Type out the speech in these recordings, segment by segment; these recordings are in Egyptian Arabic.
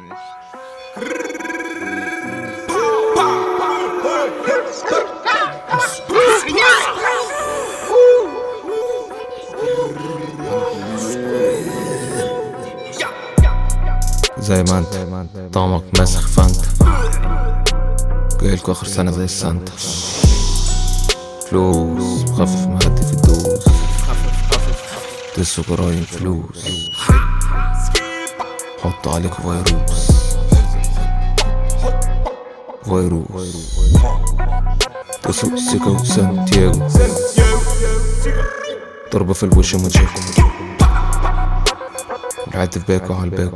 زي ما انت طعمك مسخ فانت جايلكوا اخر سنة زي السانتا فلوس مخفف مهدي في الدوس دسوا جرايم فلوس حطوا عليكوا فيروس فيروس دسوا سيكا وسانتياغو ضربة في الوش ومنشيكو العيد في باكو على الباكو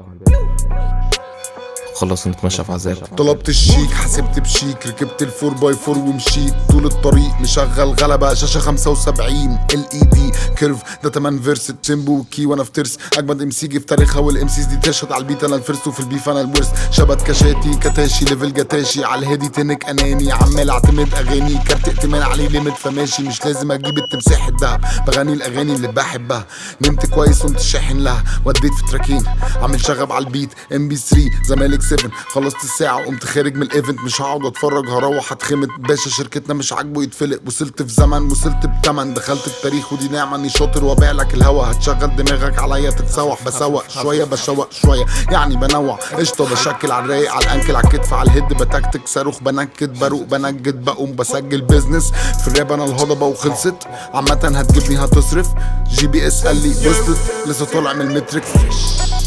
خلص نتمشى في عذاب طلبت الشيك حسبت بشيك ركبت الفور باي فور ومشيت طول الطريق مشغل غلبة شاشة 75 ال اي دي كيرف ده تمن فيرس تيمبو وكي وانا في ترس اجمد ام سي جي في تاريخها والام سيز دي تشهد على البيت انا الفرس وفي البيف انا الورث شبت كشاتي كتاشي ليفل جتاشي على الهادي تنك اناني عمال اعتمد اغاني كارت ائتمان عليه ليميت فماشي مش لازم اجيب التمساح الدهب بغني الاغاني اللي بحبها نمت كويس وقمت شاحن لها وديت في تراكين عامل شغب على البيت ام بي 3 زمالك 7 خلصت الساعه وقمت خارج من الايفنت مش هقعد اتفرج هروح اتخمت باشا شركتنا مش عاجبه يتفلق وصلت في زمن وصلت بتمن دخلت التاريخ ودي نعمه اني شاطر وابيع لك الهوا هتشغل دماغك عليا تتسوح بسوق شويه بشوق شويه يعني بنوع قشطه بشكل على الرايق على الانكل على الكتف على الهيد بتكتك صاروخ بنكد بروق بنجد بقوم بسجل بيزنس في الراب انا الهضبه وخلصت عامه هتجيبني هتصرف جي بي اس قال لي وصلت لسه طالع من المتريكس